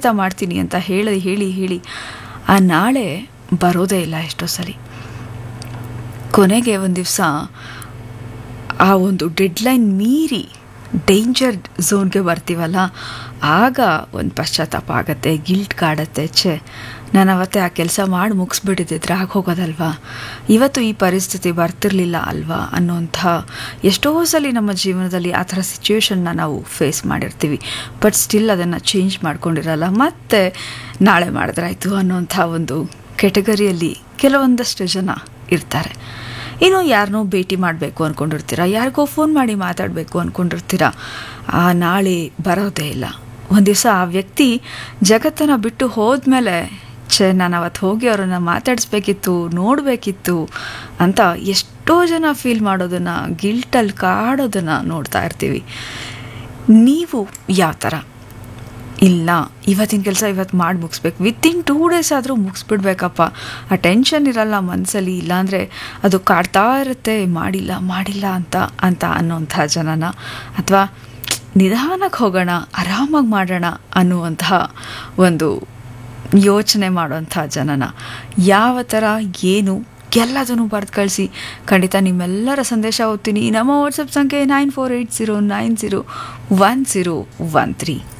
ಖಂಡಿತ ಮಾಡ್ತೀನಿ ಅಂತ ಹೇಳಿ ಹೇಳಿ ಹೇಳಿ ಆ ನಾಳೆ ಬರೋದೇ ಇಲ್ಲ ಎಷ್ಟೋ ಸಲ ಕೊನೆಗೆ ಒಂದು ದಿವಸ ಆ ಒಂದು ಡೆಡ್ಲೈನ್ ಮೀರಿ ಡೇಂಜರ್ ಝೋನ್ಗೆ ಬರ್ತೀವಲ್ಲ ಆಗ ಒಂದು ಪಶ್ಚಾತ್ತಾಪ ಆಗತ್ತೆ ಗಿಲ್ಟ್ ಕಾಡತ್ತೆ ಛೆ ನಾನು ಅವತ್ತೇ ಆ ಕೆಲಸ ಮಾಡಿ ಮುಗಿಸ್ಬಿಟ್ಟಿದ್ದಿದ್ರೆ ಆಗ ಹೋಗೋದಲ್ವಾ ಇವತ್ತು ಈ ಪರಿಸ್ಥಿತಿ ಬರ್ತಿರ್ಲಿಲ್ಲ ಅಲ್ವಾ ಅನ್ನೋಂಥ ಎಷ್ಟೋ ಸಲ ನಮ್ಮ ಜೀವನದಲ್ಲಿ ಆ ಥರ ಸಿಚುವೇಶನ್ನ ನಾವು ಫೇಸ್ ಮಾಡಿರ್ತೀವಿ ಬಟ್ ಸ್ಟಿಲ್ ಅದನ್ನು ಚೇಂಜ್ ಮಾಡ್ಕೊಂಡಿರಲ್ಲ ಮತ್ತೆ ನಾಳೆ ಮಾಡಿದ್ರಾಯ್ತು ಅನ್ನೋಂಥ ಒಂದು ಕೆಟಗರಿಯಲ್ಲಿ ಕೆಲವೊಂದಷ್ಟು ಜನ ಇರ್ತಾರೆ ಇನ್ನು ಯಾರನ್ನೋ ಭೇಟಿ ಮಾಡಬೇಕು ಅಂದ್ಕೊಂಡಿರ್ತೀರ ಯಾರಿಗೋ ಫೋನ್ ಮಾಡಿ ಮಾತಾಡಬೇಕು ಅಂದ್ಕೊಂಡಿರ್ತೀರ ಆ ನಾಳೆ ಬರೋದೇ ಇಲ್ಲ ಒಂದು ದಿವಸ ಆ ವ್ಯಕ್ತಿ ಜಗತ್ತನ್ನು ಬಿಟ್ಟು ಹೋದ್ಮೇಲೆ ಛೇ ನಾನು ಅವತ್ತು ಹೋಗಿ ಅವರನ್ನು ಮಾತಾಡಿಸ್ಬೇಕಿತ್ತು ನೋಡಬೇಕಿತ್ತು ಅಂತ ಎಷ್ಟೋ ಜನ ಫೀಲ್ ಮಾಡೋದನ್ನು ಗಿಲ್ಟಲ್ಲಿ ಕಾಡೋದನ್ನು ನೋಡ್ತಾ ಇರ್ತೀವಿ ನೀವು ಯಾವ ಥರ ಇಲ್ಲ ಇವತ್ತಿನ ಕೆಲಸ ಇವತ್ತು ಮಾಡಿ ಮುಗಿಸ್ಬೇಕು ವಿತಿನ್ ಟೂ ಡೇಸ್ ಆದರೂ ಮುಗಿಸ್ಬಿಡ್ಬೇಕಪ್ಪ ಆ ಟೆನ್ಷನ್ ಇರಲ್ಲ ಮನಸ್ಸಲ್ಲಿ ಇಲ್ಲಾಂದರೆ ಅದು ಕಾಡ್ತಾ ಇರುತ್ತೆ ಮಾಡಿಲ್ಲ ಮಾಡಿಲ್ಲ ಅಂತ ಅಂತ ಅನ್ನೋಂಥ ಜನನ ಅಥವಾ ನಿಧಾನಕ್ಕೆ ಹೋಗೋಣ ಆರಾಮಾಗಿ ಮಾಡೋಣ ಅನ್ನುವಂತಹ ಒಂದು ಯೋಚನೆ ಮಾಡೋಂಥ ಜನನ ಯಾವ ಥರ ಏನು ಎಲ್ಲದನ್ನು ಬರೆದು ಕಳಿಸಿ ಖಂಡಿತ ನಿಮ್ಮೆಲ್ಲರ ಸಂದೇಶ ಓದ್ತೀನಿ ನಮ್ಮ ವಾಟ್ಸಪ್ ಸಂಖ್ಯೆ nine four eight zero nine zero one zero one three